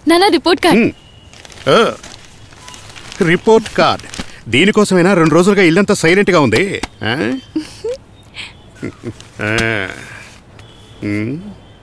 నానా report card ఆ, report card దీనికోసమైనా రెండు రోజులుగా ఇల్లంతా సైలెంట్గా ఉంది ఆ? ఆ. ఉమ్.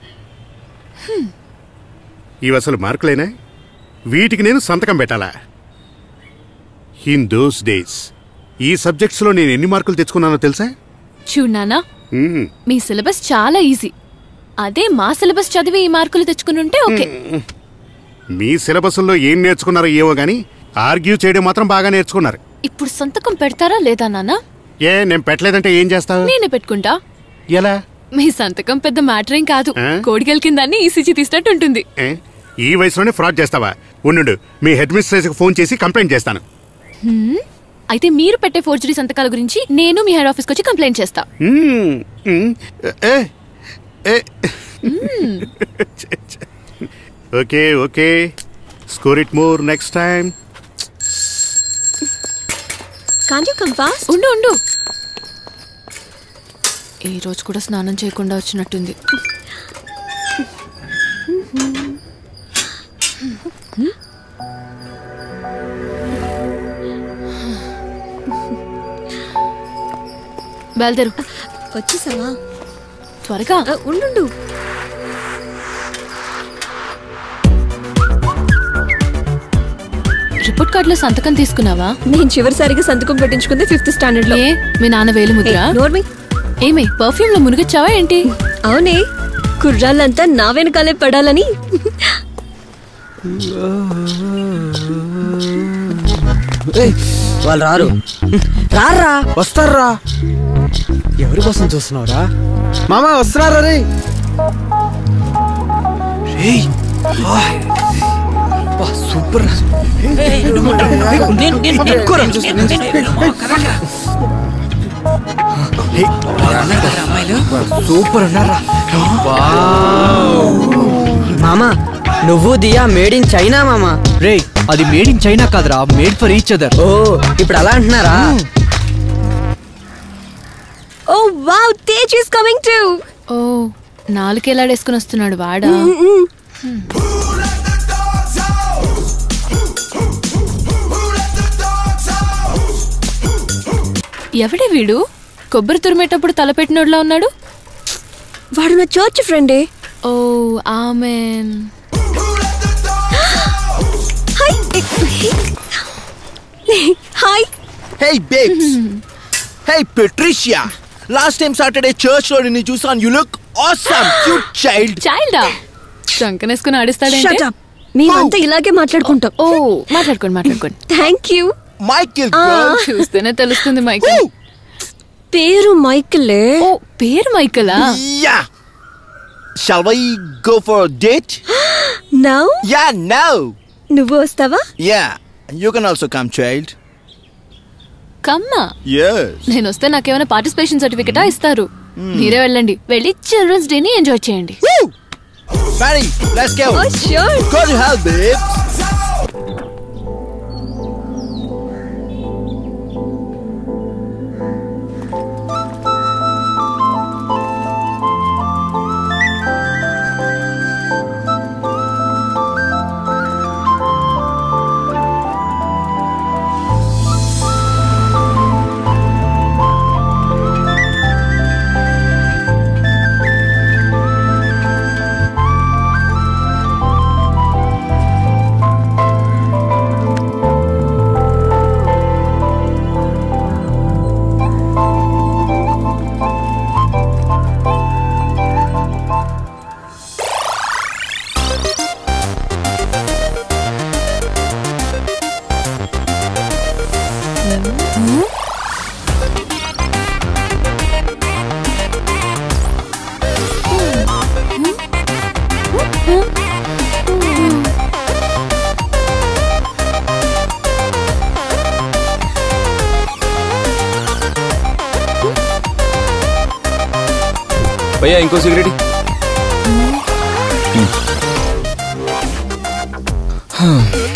ఇవి అసలు మార్కులేనా వీటికి నేను సంతకం పెట్టాలా ఇన్ దోస్ డేస్ ఈ సబ్జెక్ట్స్లో నేను ఎన్ని మార్కులు తెచ్చుకున్నానో తెలుసా చూడు నానా ఉమ్. మీ సిలబస్ చాలా ఈజీ అదే మా సిలబస్ చదివి ఈ మార్కులు తెచ్చుకుని ఉంటే ఓకే మీ సిలబస్లో ఏం నేర్చుకున్నారో ఏవో గానీ ఆర్గ్యూ చేయడం మాత్రం బాగా నేర్చుకున్నారు ఇప్పుడు సంతకం పెడతారా లేదా నానా ఏ నేను పెట్టలేదంటే ఏం చేస్తావు నేనే పెట్టుకుంటా ఎలా మీ సంతకం పెద్ద మ్యాటర్ ఏం కాదు ఆ? కోడిగల్ కింద ఈసీజీ తీసినట్టు ఉంటుంది ఏ? ఈ వయసులోనే ఫ్రాడ్ చేస్తావా ఉండు మీ హెడ్ మిస్ట్రెస్కి ఫోన్ చేసి కంప్లైంట్ చేస్తాను అయితే మీరు పెట్టే ఫోర్జరీ సంతకాల గురించి నేను మీ హెడ్ ఆఫీస్కి వచ్చి కంప్లైంట్ చేస్తా మ్మ్. మ్మ్. ఏ ఏ okay okay score it more next time can't you come fast ఉండు ఉండు ఈ రోజు కూడా స్నానం చేయకుండా వచ్చినట్టుంది బయలుదేరు వచ్చేసావా త్వరగా ఆ, ఉండు రిపోర్ట్ కార్డులో సంతకం తీసుకున్నావా నేను చివరిసారిగా సంతకం పెట్టించుకుంది ఫిఫ్త్ స్టాండర్డ్ లో ఏ మీ నాన్న వేలు ముద్ర నోర్మి ఏమి పర్ఫ్యూమ్ లో మునిగొచ్చావా ఏంటి అవునే కుర్రాళ్ళంతా నా వెనకాలే పడాలని ఏయ్, వాళ్ళు రారు రారా వస్తారా ఎవరి కోసం చూస్తున్నావురా మామా వస్తున్నారా రే రేయ్, ఆ, అబ్బా, సూపర్ రా. ఎక్కువ రా. ఏయ్, సూపర్ ఉన్నారా మామా నువ్వు దియా మేడ్ ఇన్ చైనా మామా రే అది మేడ్ ఇన్ చైనా కాదురా మేడ్ ఫర్ ఈచ్ అదర్ ఓ ఇప్పుడు అలా అంటున్నారా ఓ wow Tej is coming to ఓ నాలుకేలాడేసుకుని వస్తున్నాడు వాడా ఎవడే వీడు కొబ్బరి తురిమేటప్పుడు తలపెట్టినోడ్లా ఉన్నాడు వాడు నా చర్చ్ ఫ్రెండే ఓ amen hi hi Hey, babes. hey, Patricia. Last time Saturday church లో నిన్ను చూసాను you look awesome cute child చైల్డా చంకనేసుకుని షట్ ఆడిస్తాడేంటి అప్ మేమంతా ఇలాగే మాట్లాడుకుంటాం ఓ మాట్లాడుకోండి మాట్లాడుకోండి thank you Michael Ah. Girl చూస్తేనే తెలుస్తుంది మైకల్ పేరు మైకిలే ఓ పేరు మైకలా yeah Shall we go for a date? Now Yeah, no. నువ్వు వస్తావా Yeah, you can also come, child. కమ్మా Yes. నేను వస్తే నాకేమైనా పార్టిసిపేషన్ సర్టిఫికెటా ఇస్తారు మీరే వెళ్ళండి వెళ్ళి చిల్డ్రన్స్ డేని ఎంజాయ్ చేయండి Maddie, let's go. ఓ sure Go to hell, babes. భయ్యా ఇంకో సిగరెట్ హ.